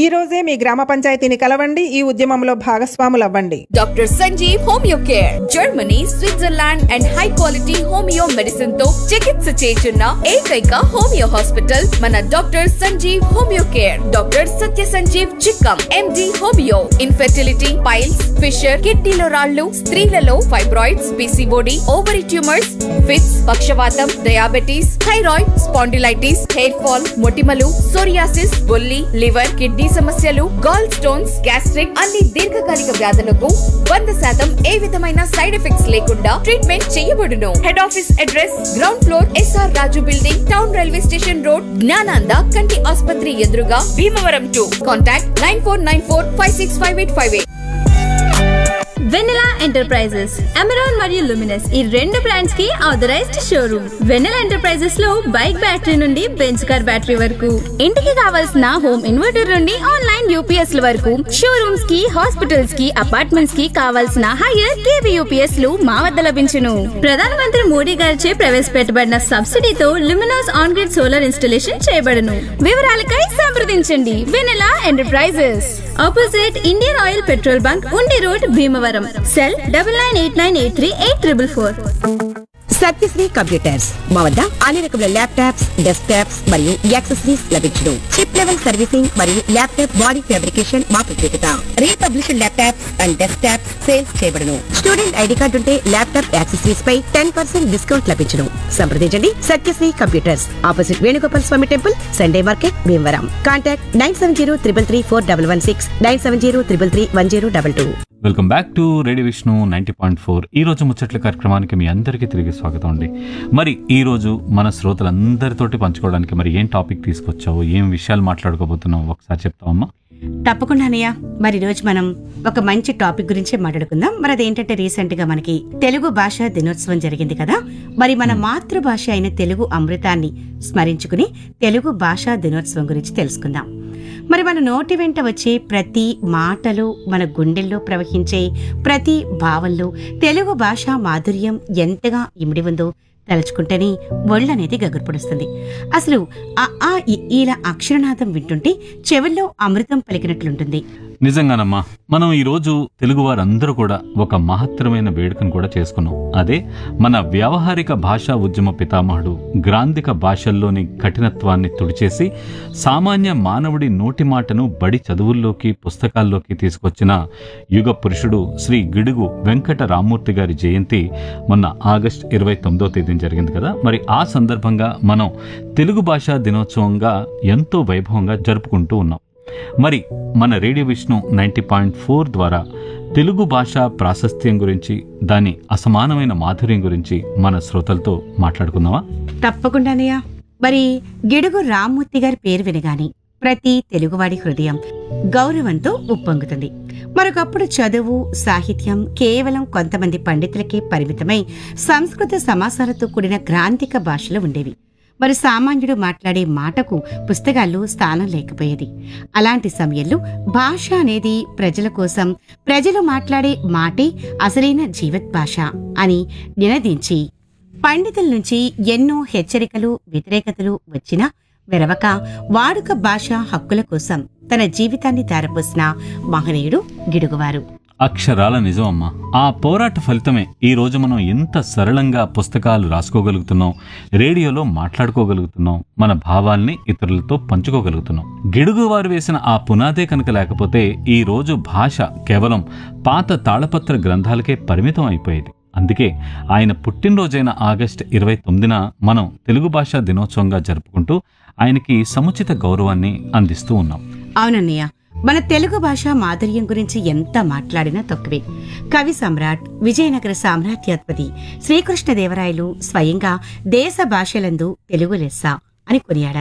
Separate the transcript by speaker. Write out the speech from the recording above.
Speaker 1: ఈ రోజే మీ గ్రామ పంచాయతీని కలవండి ఈ ఉద్యమంలో భాగస్వాములవ్వండి
Speaker 2: doctor Sanjeev homeo care Germany Switzerland and high quality homeo medicine తో చికిత్స చేస్తున్న ఏకైక హోమియో హాస్పిటల్ మన doctor Sanjeev homeo care doctor Satya Sanjeev Chikkam MD homeo infertility piles fissure కిడ్నీలో రాళ్లు స్త్రీలలో fibroids PCOD ovary tumours fits పక్షవాతం diabetes thyroid spondylitis hair fall మొటిమలు సోరియాసిస్ బొల్లి లివర్ కిడ్నీ సమస్యలు గాల్ స్టోన్స్ గ్యాస్ట్రిక్ అన్ని దీర్ఘకాలిక వ్యాధులకు వంద శాతం ఏ విధమైన సైడ్ ఎఫెక్ట్స్ లేకుండా ట్రీట్మెంట్ చేయబడును head office address ground floor SR Raju building town railway station road Gnananda కంటి ఆసుపత్రి ఎదురుగా Bhimavaram to contact nine four nine four five six five eight five eight
Speaker 3: Vennela enterprises Amaron మరియు లుమినస్ ఈ రెండు బ్రాండ్స్ కి ఆథరైజ్డ్ షోరూమ్ వెన్నెలా ఎంటర్ప్రైజెస్ లో bike battery నుండి bench car battery వరకు ఇంటికి కావాల్సిన హోమ్ ఇన్వర్టర్ నుండి ఆన్లైన్ యూపీఎస్ ల వరకు షోరూమ్స్ కి హాస్పిటల్స్ కి అపార్ట్మెంట్స్ కి కావాల్సిన హైయర్ కేవీ యూపీఎస్ లు మా వద్ద లభించును ప్రధానమంత్రి మోడీ గారిచే ప్రవేశపెట్టబడిన సబ్సిడీతో Luminous on grid solar installation చేయబడును వివరాలకై సంప్రదించండి Vennela enterprises opposite Indian oil petrol bunk Undi road Bhimavaram cell double nine eight nine eight three eight triple four
Speaker 4: Satyasri computers మా వద్ద అన్ని రకముల ల్యాప్టాప్స్ డెస్క్ టాప్స్ మరియు యాక్సెసరీస్ లభించును చిప్ లెవెల్ సర్వీసింగ్ మరియు ల్యాప్టాప్ బాడీ ఫ్యాబ్రికేషన్ మా ప్రత్యేకత refurbished laptops and desktops sales చేయబడును స్టూడెంట్ ఐడి కార్డు ఉంటే ల్యాప్టాప్ యాక్సెసరీస్ పై టెన్ పర్సెంట్ డిస్కౌంట్ లభించును సంప్రదించండి Satyasri computers opposite Venugopal Swamy temple Sunday market Bhimavaram contact nine seven zero triple three four double one six nine seven zero triple three one zero double two
Speaker 5: welcome back to radio Vishnu ninety point four ఈ రోజు ముచ్చట్ల కార్యక్రమానికి మీ అందరికీ తిరిగి స్వాగతం అండి మరి ఈ రోజు మన శ్రోతలందరితోటి పంచుకోవడానికి మరి ఏం టాపిక్ తీసుకొచ్చావు ఏం విషయాలు మాట్లాడుకోబోతున్నావు ఒకసారి చెప్తావమ్మా
Speaker 6: తప్పకుండా అన్నయ్య మరి ఈ రోజు మనం ఒక మంచి టాపిక్ గురించి మాట్లాడుకుందాం మరి అదేంటంటే రీసెంట్ గా మనకి తెలుగు భాషా దినోత్సవం జరిగింది కదా మరి మన మాతృభాష అయిన తెలుగు అమృతాన్ని స్మరించుకుని తెలుగు భాషా దినోత్సవం గురించి తెలుసుకుందాం మరి మన నోటి వెంట వచ్చే ప్రతి మాటలు మన గుండెల్లో ప్రవహించే ప్రతి భావంలో తెలుగు భాష మాధుర్యం ఎంతగా ఇమిడి ఉందో తలుచుకుంటేనే ఒళ్ళనేది గగుర్పొడుస్తుంది అసలు ఆ ఆ ఇ ఈల అక్షరనాథం వింటుంటే చెవుల్లో అమృతం పలికినట్లుంటుంది
Speaker 5: నిజంగానమ్మా మనం ఈ రోజు తెలుగు వారందరూ కూడా ఒక మహత్తరమైన వేడుకను కూడా చేసుకున్నాం అదే మన వ్యావహారిక భాషా ఉద్యమ పితామహుడు గ్రాంధిక భాషల్లోని కఠినత్వాన్ని తుడిచేసి సామాన్య మానవుడి నోటి మాటను బడి చదువుల్లోకి పుస్తకాల్లోకి తీసుకొచ్చిన యుగ పురుషుడు శ్రీ గిడుగు వెంకట రామ్మూర్తి గారి జయంతి మొన్న ఆగస్ట్ ఇరవై తొమ్మిదో తేదీన జరిగింది కదా మరి ఆ సందర్భంగా మనం తెలుగు భాషా దినోత్సవంగా ఎంతో వైభవంగా జరుపుకుంటూ ఉన్నాం మరి మన radio Vishnu ninety point four ద్వారా తెలుగు భాష ప్రాశస్త్యం గురించి దాని అసమానమైన మాధుర్యం గురించి మన శ్రోతలతో మాట్లాడుకుందామా
Speaker 6: తప్పకుండానయ్యా మరి గిడుగు రామ్మూర్తి గారి పేరు వినగాని ప్రతి తెలుగువాడి హృదయం గౌరవంతో ఉప్పొంగుతుంది మరొకప్పుడు చదువు సాహిత్యం కేవలం కొంతమంది పండితులకే పరిమితమై సంస్కృత సమాసాలతో కూడిన గ్రాంధిక భాషలు ఉండేవి మరి సామాన్యుడు మాట్లాడే మాటకు పుస్తకాల్లో స్థానం లేకపోయేది అలాంటి సమయంలో భాష అనేది ప్రజల కోసం ప్రజలు మాట్లాడే మాటే అసలైన జీవత్ భాష అని నినదించి పండితుల నుంచి ఎన్నో హెచ్చరికలు వ్యతిరేకతలు వచ్చినా వెరవక వాడుక భాష హక్కుల కోసం తన జీవితాన్ని ధారపోసిన మహనీయుడు గిడుగువారు
Speaker 5: అక్షరాల నిజం అమ్మా ఆ పోరాట ఫలితమే ఈ రోజు మనం ఎంత సరళంగా పుస్తకాలు రాసుకోగలుగుతున్నాం రేడియోలో మాట్లాడుకోగలుగుతున్నాం మన భావాల్ని ఇతరులతో పంచుకోగలుగుతున్నాం గిడుగు వారు వేసిన ఆ పునాదే కనుక లేకపోతే ఈ రోజు భాష కేవలం పాత తాళపత్ర గ్రంథాలకే పరిమితం అయిపోయేది అందుకే ఆయన పుట్టినరోజైన ఆగస్ట్ ఇరవై తొమ్మిదిన మనం తెలుగు భాషా దినోత్సవంగా జరుపుకుంటూ ఆయనకి సముచిత గౌరవాన్ని అందిస్తూ ఉన్నాం
Speaker 6: అవునన్నయ్య మన తెలుగు భాష మాధుర్యం గురించి ఎంత మాట్లాడినా తక్కువే కవి సమ్రాట్ విజయనగర సామ్రాజ్యాధిపతి శ్రీకృష్ణదేవరాయలు స్వయంగా దేశ భాషలందు తెలుగు లెస్స అని కొనియాడారు